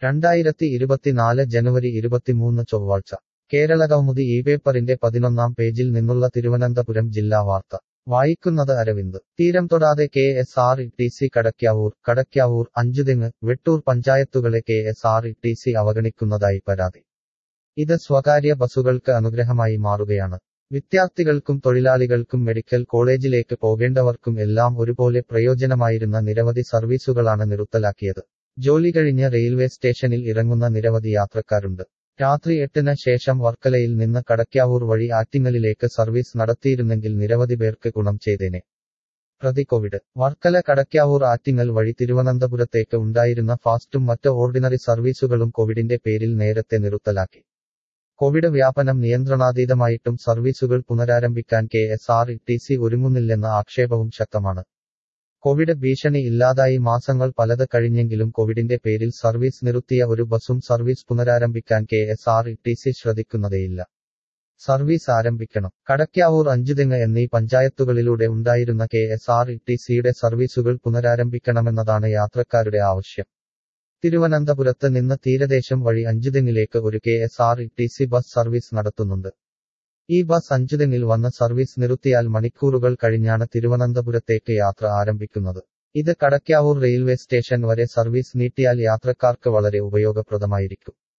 രണ്ടായിരത്തി ഇരുപത്തിനാല് ജനുവരി ഇരുപത്തിമൂന്ന് ചൊവ്വാഴ്ച കേരളകൗമുദി ഈ പേപ്പറിന്റെ പതിനൊന്നാം പേജിൽ നിന്നുള്ള തിരുവനന്തപുരം ജില്ലാ വാർത്ത വായിക്കുന്നത് അരവിന്ദ് തീരം തൊടാതെ K S R T C C Kadakkavoor Kadakkavoor Anchuthengu Vettoor പഞ്ചായത്തുകളെ K S R T C C അവഗണിക്കുന്നതായി പരാതി ഇത് സ്വകാര്യ ബസുകൾക്ക് അനുഗ്രഹമായി മാറുകയാണ് വിദ്യാർത്ഥികൾക്കും തൊഴിലാളികൾക്കും മെഡിക്കൽ കോളേജിലേക്ക് പോകേണ്ടവർക്കും എല്ലാം ഒരുപോലെ പ്രയോജനമായിരുന്ന നിരവധി സർവീസുകളാണ് നിർത്തലാക്കിയത് ജോലി കഴിഞ്ഞ് റെയിൽവേ സ്റ്റേഷനിൽ ഇറങ്ങുന്ന നിരവധി യാത്രക്കാരുണ്ട് രാത്രി എട്ടിന് ശേഷം വർക്കലയിൽ നിന്ന് കടയ്ക്കാവൂർ വഴി ആറ്റിങ്ങലിലേക്ക് സർവീസ് നടത്തിയിരുന്നെങ്കിൽ നിരവധി പേർക്ക് ഗുണം ചെയ്തേനെ പ്രതി കോവിഡ് വർക്കല കടയ്ക്കാവൂർ ആറ്റിങ്ങൽ വഴി തിരുവനന്തപുരത്തേക്ക് ഉണ്ടായിരുന്ന ഫാസ്റ്റും മറ്റ് ഓർഡിനറി സർവീസുകളും കോവിഡിന്റെ പേരിൽ നേരത്തെ നിർത്തലാക്കി കോവിഡ് വ്യാപനം നിയന്ത്രണാതീതമായിട്ടും സർവീസുകൾ പുനരാരംഭിക്കാൻ K S R T C സി ഒരുങ്ങുന്നില്ലെന്ന ആക്ഷേപവും ശക്തമാണ് കോവിഡ് ഭീഷണി ഇല്ലാതായി മാസങ്ങൾ പലത് കഴിഞ്ഞെങ്കിലും കോവിഡിന്റെ പേരിൽ സർവീസ് നിർത്തിയ ഒരു ബസും സർവീസ് പുനരാരംഭിക്കാൻ K S R T C സി ശ്രദ്ധിക്കുന്നതേയില്ല സർവീസ് ആരംഭിക്കണം കടയ്ക്കാവൂർ അഞ്ചുതെങ്ങ് എന്നീ പഞ്ചായത്തുകളിലൂടെ ഉണ്ടായിരുന്ന കെ എസ് ആർ ഇ ടി സിയുടെ സർവീസുകൾ പുനരാരംഭിക്കണമെന്നതാണ് യാത്രക്കാരുടെ ആവശ്യം തിരുവനന്തപുരത്ത് നിന്ന് തീരദേശം വഴി അഞ്ചുതെങ്ങിലേക്ക് ഒരു K S R T C bus ബസ് സർവീസ് നടത്തുന്നുണ്ട് ഈ ബസ് അഞ്ചുതെങ്ങിൽ വന്ന് സർവീസ് നിർത്തിയാൽ മണിക്കൂറുകൾ കഴിഞ്ഞാണ് തിരുവനന്തപുരത്തേക്ക് യാത്ര ആരംഭിക്കുന്നത് ഇത് കടയ്ക്കാവൂർ റെയിൽവേ സ്റ്റേഷൻ വരെ സർവീസ് നീട്ടിയാൽ യാത്രക്കാർക്ക് വളരെ ഉപയോഗപ്രദമായിരിക്കും